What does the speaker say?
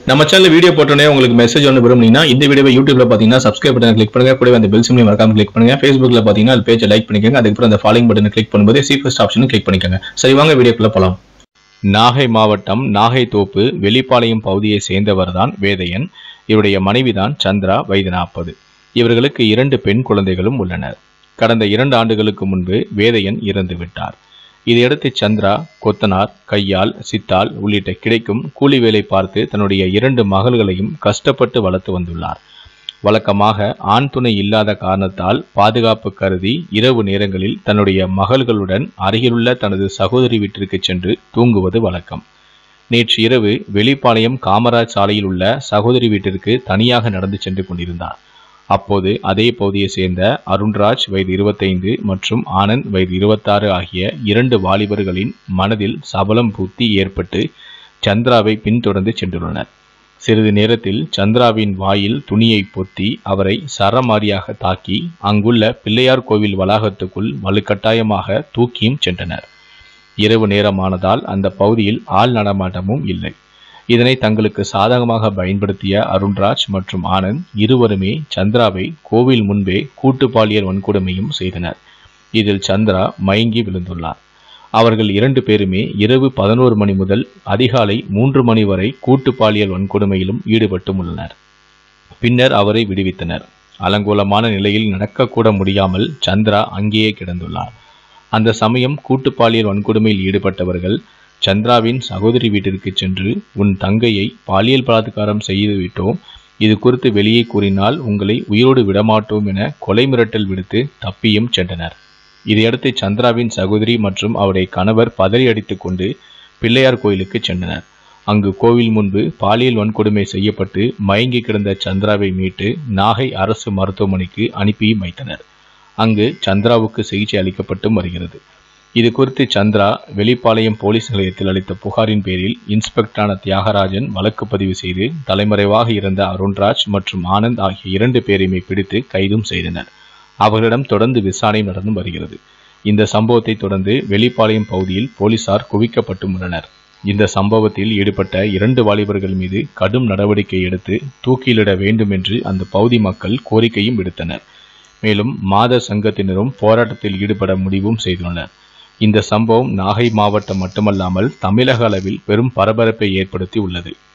நம்ம channel video போட்டோன்னே உங்களுக்கு மெசேஜ் ஒன்று விரும்புனீங்கன்னா இந்த வீடியோவை யூடியூப்ல பார்த்தீங்கன்னா சப்ஸ்கிரைப் பட்டன் கிளிக் பண்ணுங்க கூடவே அந்த பெல் சிம்லையும் மறக்காம கிளிக் பண்ணுங்க ஃபேஸ்புக்ல பார்த்தீங்கன்னா அது பேஜை லைக் பண்ணிக்கோங்க அதுக்கப்புறம் அந்த ஃபாலோயிங் பட்டனை கிளிக் பண்ணும்போது சீஃபஸ்ட் ஆப்ஷனும் கிளிக் பண்ணிக்கோங்க சரி வாங்க வீடியோக்குள்ள போலாம் நாகை மாவட்டம் நாகை தோப்பு வெளிப்பாளையம் பகுதியை சேர்ந்தவர்தான் வேதையன் இவருடைய மனைவிதான் சந்திரா வயது நாற்பது இவர்களுக்கு இரண்டு பெண் குழந்தைகளும் உள்ளனர் கடந்த இரண்டு ஆண்டுகளுக்கு முன்பு வேதையன் இறந்து விட்டார் இதையடுத்து சந்திரா கொத்தனார் கையால் சித்தால் உள்ளிட்ட கிடைக்கும் கூலி வேலை பார்த்து தன்னுடைய இரண்டு மகள்களையும் கஷ்டப்பட்டு வளர்த்து வந்துள்ளார் வழக்கமாக ஆண் துணை இல்லாத காரணத்தால் பாதுகாப்பு கருதி இரவு நேரங்களில் தன்னுடைய மகள்களுடன் அருகிலுள்ள தனது சகோதரி வீட்டிற்கு சென்று தூங்குவது வழக்கம் நேற்று இரவு வெளிப்பாளையம் காமராஜ் சாலையில் உள்ள சகோதரி வீட்டிற்கு தனியாக நடந்து சென்று கொண்டிருந்தார் அப்போது அதே பகுதியை சேர்ந்த அருண்ராஜ் வயது இருபத்தைந்து மற்றும் ஆனந்த் வயது இருபத்தாறு ஆகிய இரண்டு வாலிபர்களின் மனதில் சபலம் புத்தி ஏற்பட்டு சந்திராவை பின்தொடர்ந்து சென்றுள்ளனர் சிறிது நேரத்தில் சந்திராவின் வாயில் துணியை பொத்தி அவரை சரமாரியாக தாக்கி அங்குள்ள பிள்ளையார் கோவில் வளாகத்துக்குள் வலுக்கட்டாயமாக தூக்கியும் சென்றனர் இரவு நேரமானதால் அந்த பகுதியில் ஆள் நடமாட்டமும் இல்லை இதனை தங்களுக்கு சாதகமாக பயன்படுத்திய அருண்ராஜ் மற்றும் ஆனந்த் இருவருமே சந்திராவை கோவில் முன்பே கூட்டு பாலியல் வன்கொடுமையும் செய்தனர் இதில் சந்திரா மயங்கி விழுந்துள்ளார் அவர்கள் இரண்டு பேருமே இரவு பதினோரு மணி முதல் அதிகாலை மூன்று மணி வரை கூட்டு பாலியல் வன்கொடுமையிலும் ஈடுபட்டும் உள்ளனர் பின்னர் அவரை விடுவித்தனர் அலங்கோலமான நிலையில் நடக்கக்கூட முடியாமல் சந்திரா அங்கேயே கிடந்துள்ளார் அந்த சமயம் கூட்டு பாலியல் வன்கொடுமையில் ஈடுபட்டவர்கள் சந்திராவின் சகோதரி வீட்டிற்கு சென்று உன் தங்கையை பாலியல் பலாத்காரம் செய்து விட்டோம் இது குறித்து வெளியே கூறினால் உங்களை உயிரோடு விடமாட்டோம் என கொலை மிரட்டல் விடுத்து தப்பியும் சென்றனர் இதையடுத்து சந்திராவின் சகோதரி மற்றும் அவருடைய கணவர் பதறி அடித்துக் கொண்டு பிள்ளையார் கோயிலுக்கு சென்றனர் அங்கு கோவில் முன்பு பாலியல் வன்கொடுமை செய்யப்பட்டு மயங்கி கிடந்த சந்திராவை மீட்டு நாகை அரசு மருத்துவமனைக்கு அனுப்பியும் வைத்தனர் அங்கு சந்திராவுக்கு சிகிச்சை அளிக்கப்பட்டும் வருகிறது இது குறித்து சந்திரா வெளிப்பாளையம் போலீஸ் நிலையத்தில் அளித்த புகாரின் பேரில் இன்ஸ்பெக்டரான தியாகராஜன் வழக்கு பதிவு செய்து தலைமறைவாக இருந்த அருண்ராஜ் மற்றும் ஆனந்த் ஆகிய இரண்டு பேரையுமே பிடித்து கைதும் செய்தனர் அவர்களிடம் தொடர்ந்து விசாரணை நடந்து வருகிறது இந்த சம்பவத்தை தொடர்ந்து வெளிப்பாளையம் பகுதியில் போலீசார் குவிக்கப்பட்டும் உள்ளனர் இந்த சம்பவத்தில் ஈடுபட்ட இரண்டு வாலிபர்கள் மீது கடும் நடவடிக்கை எடுத்து தூக்கிலிட வேண்டும் என்று அந்த பகுதி மக்கள் கோரிக்கையும் விடுத்தனர் மேலும் மாத சங்கத்தினரும் போராட்டத்தில் ஈடுபட முடிவும் செய்துள்ளனர் இந்த சம்பவம் நாகை மாவட்டம் மட்டுமல்லாமல் தமிழக அளவில் பெரும் பரபரப்பை ஏற்படுத்தி உள்ளது